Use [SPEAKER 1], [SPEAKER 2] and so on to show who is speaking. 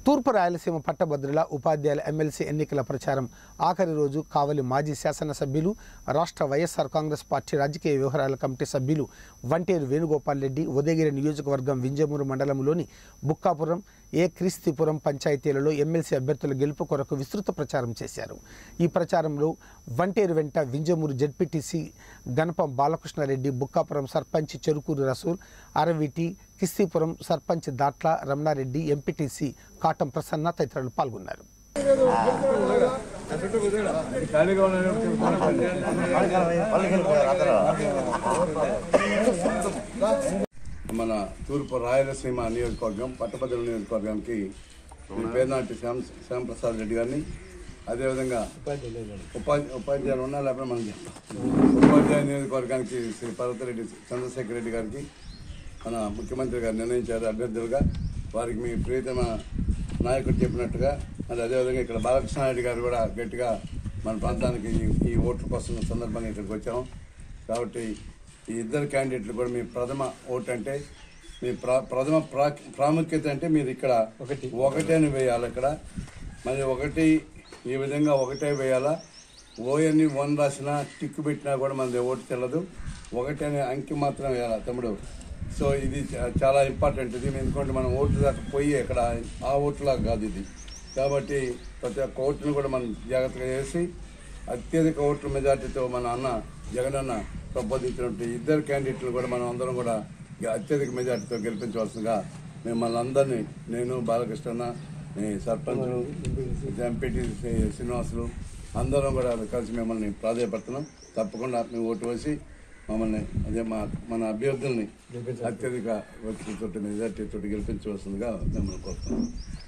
[SPEAKER 1] తూర్పు రాయలసీమ పట్టభద్రుల ఉపాధ్యాయుల ఎమ్మెల్సీ ఎన్నికల ప్రచారం ఆఖరి రోజు కావలి మాజీ శాసనసభ్యులు రాష్ట్ర వైఎస్ఆర్ కాంగ్రెస్ పార్టీ రాజకీయ వ్యవహారాల కమిటీ సభ్యులు వంటేరు వేణుగోపాల్ రెడ్డి ఉదయగిరి నియోజకవర్గం వింజమూరు మండలంలోని బుక్కాపురం ఏ క్రీస్తిపురం పంచాయతీలలో ఎమ్మెల్సీ అభ్యర్థుల గెలుపు కొరకు విస్తృత ప్రచారం చేశారు ఈ ప్రచారంలో వంటేరు వెంట వింజమూరు జడ్పీటీసీ గణపం బాలకృష్ణారెడ్డి బుక్కాపురం సర్పంచ్ చెరుకూరు రసూల్ అరవిటి కిస్తీపురం సర్పంచ్ దాట్ల రమణారెడ్డి ఎంపీటీసీ కాటం ప్రసన్న తదితరులు పాల్గొన్నారు
[SPEAKER 2] మన తూర్పు రాయలసీమ నియోజకవర్గం పట్టభద్రుల నియోజకవర్గానికి మీ పేరునాటి శ్యామ్ శ్యాంప్రసాద్ రెడ్డి గారిని అదేవిధంగా ఉపాధ్యాయ ఉపాధ్యాయులు ఉన్నా లేకపోతే మనం చెప్తాం ఉపాధ్యాయ నియోజకవర్గానికి శ్రీ పర్వతరెడ్డి చంద్రశేఖర్ రెడ్డి గారికి మన ముఖ్యమంత్రి గారు నిర్ణయించారు అభ్యర్థులుగా వారికి మీ ప్రియతమ నాయకుడు చెప్పినట్టుగా మరి అదేవిధంగా ఇక్కడ బాలకృష్ణారెడ్డి గారు కూడా గట్టిగా మన ప్రాంతానికి ఈ- ఈ ఓట్ల కోసం సందర్భంగా ఇక్కడికి వచ్చాము కాబట్టి ఈ ఇద్దరు క్యాండిడేట్లు కూడా మీ ప్రథమ ఓటు అంటే మీ ప్ర ప్రథమ ప్రా ప్రాముఖ్యత అంటే మీరు ఇక్కడ ఒకటి ఒకటేని వేయాలి ఇక్కడ మరి ఒకటి ఈ విధంగా ఒకటే వేయాలా ఓఎన్ని వన్ రాసినా టిక్కు పెట్టినా కూడా మనది ఓటు చెల్లదు ఒకటి అనే అంకి మాత్రం వేయాలి తమ్ముడు సో ఇది చా- చాలా ఇంపార్టెంట్ ఇది ఎందుకంటే మనం ఓట్లు దాకా పోయి ఇక్కడ ఆ ఓట్లా కాదు ఇది కాబట్టి ప్రతి ఒక్క ఓటును కూడా మనం జాగ్రత్తగా చేసి అత్యధిక ఓట్ల మెజార్టీతో మన అన్న జగన్ అన్న ప్రబోధించినటువంటి ఇద్దరు క్యాండిడేట్లు కూడా మనం అందరం కూడా అత్యధిక మెజార్టీతో గెలిపించవలసిందిగా మిమ్మల్ని అందరినీ నేను బాలకృష్ణ మీ సర్పంచులు ఎంపీటీ శ్రీనివాసులు అందరం కూడా కలిసి మిమ్మల్ని ప్రాధాయపడుతున్నాం తప్పకుండా మీ ఓటు వేసి మమ్మల్ని అదే మా మన అభ్యర్థుల్ని అత్యధిక వ్యక్తులతో మెజార్టీతో గెలిపించవలసిందిగా మిమ్మల్ని కోరుతున్నాం